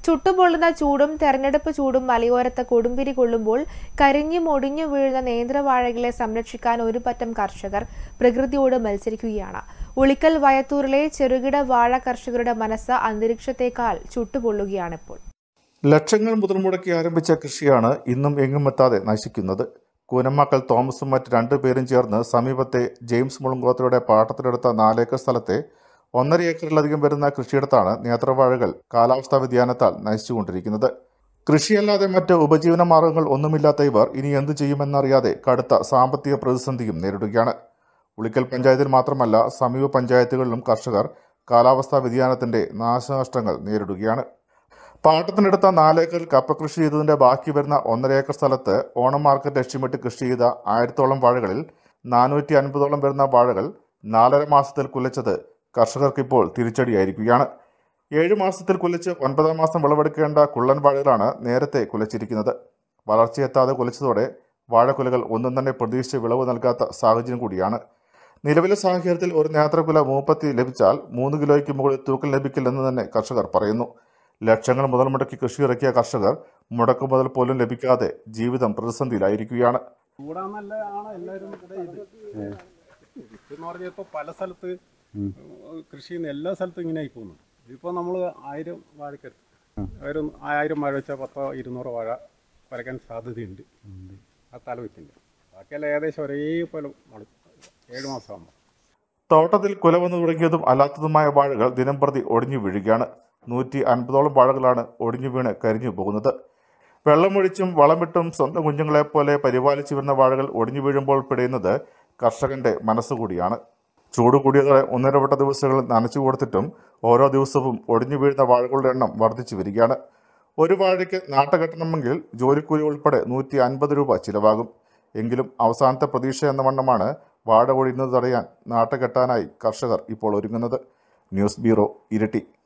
ചുട്ടുപൊള്ളുന്ന ചൂടും തെരഞ്ഞെടുപ്പ് ചൂടും മലയോരത്ത് കൊടുമ്പിരി കൊള്ളുമ്പോൾ കരിഞ്ഞു മൊടിഞ്ഞു വീഴുന്ന നേന്ത്രവാഴകളെ സംരക്ഷിക്കാൻ ഒരു പറ്റം കർഷകർ പ്രകൃതിയോട് മത്സരിക്കുകയാണ് ഉളിക്കൽ വയത്തൂരിലെ ചെറുകിട വാഴ കർഷകരുടെ മനസ്സ് അന്തരീക്ഷത്തേക്കാൾ ചുട്ടുപൊള്ളുകയാണിപ്പോൾ ലക്ഷങ്ങൾ മുതൽ മുടക്കി ആരംഭിച്ച കൃഷിയാണ് ഇന്നും എങ്ങും എത്താതെ നശിക്കുന്നത് കൂനമ്മക്കൽ തോമസും മറ്റ് രണ്ടുപേരും ചേർന്ന് സമീപത്തെ ജെയിംസ് മുളങ്കുളത്തിലൂടെ പാട്ടത്തിലെടുത്ത നാലേക്കർ സ്ഥലത്തെ ഒന്നര ഏക്കറിലധികം വരുന്ന കൃഷിയിടത്താണ് നേത്രവാഴകൾ കാലാവസ്ഥാ വ്യതിയാനത്താൽ നശിച്ചുകൊണ്ടിരിക്കുന്നത് കൃഷിയല്ലാതെ മറ്റ് ഉപജീവന മാർഗങ്ങൾ ഒന്നുമില്ലാത്ത ഇവർ ഇനി എന്തു ചെയ്യുമെന്നറിയാതെ കടുത്ത സാമ്പത്തിക പ്രതിസന്ധിയും നേരിടുകയാണ് ഉളിക്കൽ പഞ്ചായത്തിൽ മാത്രമല്ല സമീപ പഞ്ചായത്തുകളിലും കർഷകർ കാലാവസ്ഥാ വ്യതിയാനത്തിന്റെ നാശനഷ്ടങ്ങൾ നേരിടുകയാണ് പാട്ടത്തിനെടുത്ത നാലേക്കറിൽ കപ്പ കൃഷി ചെയ്തതിന്റെ ബാക്കി വരുന്ന ഒന്നര ഏക്കർ സ്ഥലത്ത് ഓണം മാർക്കറ്റ് ലക്ഷ്യമിട്ട് കൃഷി ചെയ്ത ആയിരത്തോളം വാഴകളിൽ നാനൂറ്റി അൻപതോളം വരുന്ന വാഴകൾ നാലര മാസത്തിൽ കുലച്ചത് കർഷകർക്കിപ്പോൾ തിരിച്ചടിയായിരിക്കുകയാണ് ഏഴ് മാസത്തിൽ കുലച്ച് ഒൻപതാം മാസം വിളവെടുക്കേണ്ട കുള്ളൻ വാഴകളാണ് നേരത്തെ കുലച്ചിരിക്കുന്നത് വളർച്ചയെത്താതെ കുലച്ചതോടെ വാഴക്കുലകൾ ഒന്നും തന്നെ പ്രതീക്ഷിച്ച് വിളവ് നൽകാത്ത സാഹചര്യം കൂടിയാണ് നിലവിലെ സാഹചര്യത്തിൽ ഒരു നേത്രക്കുല മൂപ്പത്തി ലഭിച്ചാൽ മൂന്ന് കിലോയ്ക്ക് മുകളിൽ തൂക്കം ലഭിക്കില്ലെന്ന് തന്നെ കർഷകർ പറയുന്നു ലക്ഷങ്ങൾ മുതൽ മുടക്കി കൃഷി ഇറക്കിയ കർഷകർ മുടക്കു മുതൽ പോലും ലഭിക്കാതെ ജീവിതം പ്രതിസന്ധിയിലായിരിക്കുകയാണ് ചൂടാന്നല്ല ആണ് എല്ലാവരും ഇവിടെ ഇത് എന്ന് പറഞ്ഞാൽ ഇപ്പോൾ പല സ്ഥലത്ത് കൃഷി ചെയ്യുന്ന എല്ലാ സ്ഥലത്തും ഇങ്ങനെ ആയി പോകുന്നു ഇതിപ്പോൾ നമ്മൾ ആയിരം വാഴക്കരുത് ആയിരം ആയിരം വാഴ വെച്ചാൽ പത്തോ ഇരുന്നൂറോ വാഴ വരയ്ക്കാൻ സാധ്യതയുണ്ട് ആ തലവെച്ചിൻ്റെ ബാക്കിയെല്ലാം ഏകദേശം ഒരേപോലെ മടു ഏഴ് മാസമാകുമ്പോൾ തോട്ടത്തിൽ കുല വന്നു തുടങ്ങിയതും അല്ലാത്തതുമായ വാഴകൾ ദിനംപ്രതി ഒടിഞ്ഞു വീഴുകയാണ് നൂറ്റി അൻപതോളം വാഴകളാണ് ഒടിഞ്ഞു വീണ് കരിഞ്ഞു പോകുന്നത് വെള്ളമൊഴിച്ചും വളമിട്ടും സ്വന്തം കുഞ്ഞുങ്ങളെപ്പോലെ പരിപാലിച്ചു വരുന്ന വാഴകൾ ഒടിഞ്ഞു വീഴുമ്പോൾ പിടയുന്നത് കർഷകന്റെ മനസ്സുകൂടിയാണ് ചൂട് കൂടിയതോടെ ഒന്നിടവിട്ട ദിവസങ്ങളിൽ നനച്ചു കൊടുത്തിട്ടും ഓരോ ദിവസവും ഒടിഞ്ഞു വീഴുന്ന വാഴകളുടെ എണ്ണം വർദ്ധിച്ചു വരികയാണ് ഒരു വാഴയ്ക്ക് നാട്ട കെട്ടണമെങ്കിൽ ജോലിക്കൂലി ഉൾപ്പെടെ നൂറ്റി അൻപത് രൂപ ചിലവാകും എങ്കിലും അവസാനത്തെ പ്രതീക്ഷ എന്ന വണ്ണമാണ് വാഴ ഒഴിയുന്നത് തടയാൻ നാട്ട കെട്ടാനായി കർഷകർ ഇപ്പോൾ ഒരുങ്ങുന്നത് ന്യൂസ് ബ്യൂറോ ഇരട്ടി